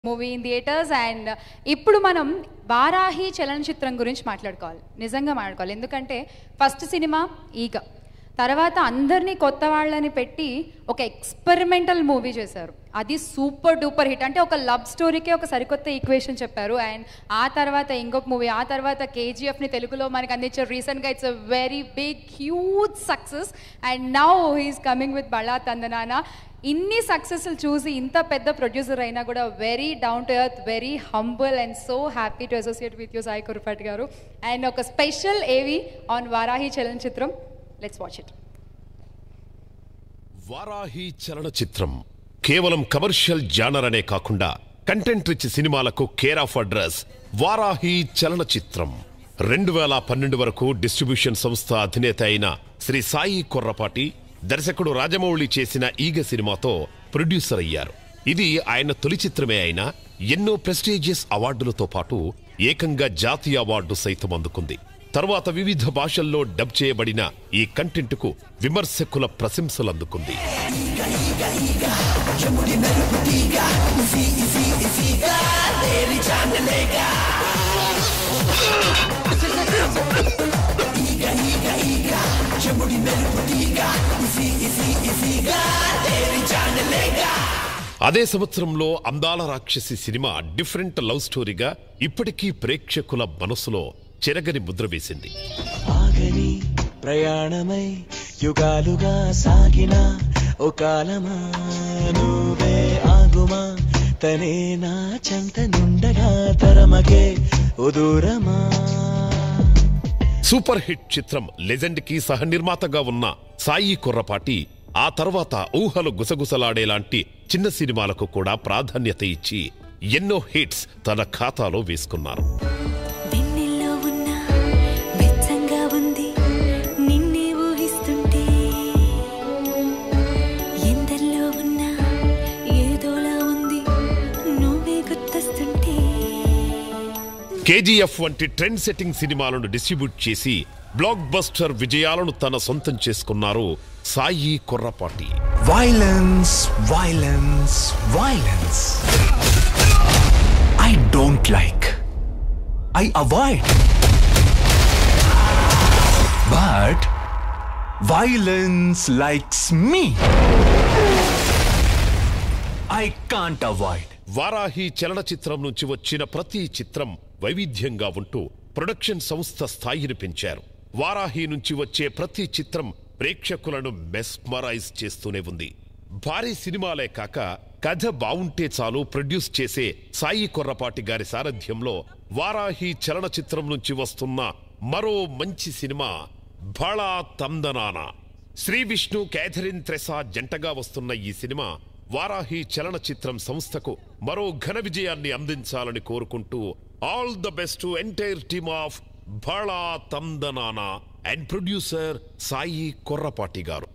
Movie in theatres and ఇప్పుడు మనం వారాహి చలనచిత్రం గురించి మాట్లాడుకోవాలి నిజంగా మాట్లాడుకోవాలి ఎందుకంటే ఫస్ట్ సినిమా ఈగ తర్వాత అందరినీ కొత్త వాళ్ళని పెట్టి ఒక ఎక్స్పెరిమెంటల్ మూవీ చేశారు అది సూపర్ డూపర్ హిట్ అంటే ఒక లవ్ స్టోరీకే ఒక సరికొత్త ఈక్వేషన్ చెప్పారు అండ్ ఆ తర్వాత ఇంకొక మూవీ ఆ తర్వాత కేజీఎఫ్ని తెలుగులో మనకి అందించారు రీసెంట్గా it's a very big huge success and now he's coming with Bhala Thandanana ఇన్ని సక్సెస్లు చూసి ఇంత పెద్ద ప్రొడ్యూసర్ అయినా కూడా very down to earth very humble and so happy to associate with you Sai Korrapati garu and ఒక special AV on Varahi Chalanachitram let's watch it Varahi Chalanachitram కేవలం commercial genre అనే కాకుండా కంటెంట్ రిచ్ సినిమాలకు care of address Varahi Chalanachitram రెండు వేల పన్నెండు వరకు డిస్ట్రిబ్యూషన్ సంస్థ అధినేత అయిన శ్రీ సాయి కొర్రపాటి దర్శకుడు రాజమౌళి చేసిన ఈగ సినిమాతో ప్రొడ్యూసర్ అయ్యారు ఇది ఆయన తొలి చిత్రమే అయినా ఎన్నో ప్రెస్టీజియస్ అవార్డులతో పాటు ఏకంగా జాతీయ అవార్డు సైతం అందుకుంది తర్వాత వివిధ భాషల్లో డబ్ చేయబడిన ఈ కంటెంట్ కు విమర్శకుల ప్రశంసలు అందుకుంది అదే సంవత్సరంలో అందాల రాక్షసి సినిమా డిఫరెంట్ లవ్ స్టోరీగా ఇప్పటికీ ప్రేక్షకుల మనసులో చెరగని ముద్ర వేసింది ఆగని ప్రయాణమై యుగాలుగా సాగిన ఓ కాలమా నువ్వే ఆగుమా తనే నా చెంత నుండగా తరమకే ఓ దూరమా సూపర్ హిట్ చిత్రం లెజెండ్ కి సహ నిర్మాతగా ఉన్న సాయి కొర్రపాటి ఆ తర్వాత ఊహలు గుసగుసలాడేలాంటి చిన్న సినిమాలకు కూడా ప్రాధాన్యత ఇచ్చి ఎన్నో హిట్స్ తన ఖాతాలో వేసుకున్నారు వెన్నెల్లో ఉన్న వెచ్చంగా ఉంది నిన్నే ఊహిస్తుంటే ఎందరిలో ఉన్న ఏదోలా ఉంది నువ్వే గుర్తొస్తుంటే కేజీఎఫ్ వంటి ట్రెండ్ సెట్టింగ్ సినిమాలను డిస్ట్రిబ్యూట్ చేసి బ్లాక్ బస్టర్ విజయాలను తన సొంతం చేసుకున్నారు Sai Korrapati Violence, violence, violence. I don't like. I avoid. But violence likes me. I can't avoid. Varahi చలనచిత్రం నుంచి వచ్చిన ప్రతి చిత్రం వైవిధ్యంగా ఉంటూ ప్రొడక్షన్ సంస్థ స్థాయిని పెంచారు వారాహి నుంచి వచ్చే ప్రతి చిత్రం ప్రేక్షకులను మెస్మరైజ్ చేస్తూనే ఉంది భారీ సినిమాలే కాక కథ బావుంటే చాలు ప్రొడ్యూస్ చేసే సాయి కొర్రపాటి గారి సారథ్యంలో వారాహి చలనచిత్రం నుంచి వస్తున్న మరో మంచి సినిమా బళా తందనానా శ్రీ విష్ణు క్యాథరిన్ త్రెసా జంటగా వస్తున్న ఈ సినిమా వారాహి చలనచిత్రం సంస్థకు మరో ఘన విజయాన్ని అందించాలని కోరుకుంటూ all the best entire team of Bhala Thandanana and producer Sai Korrapati గారు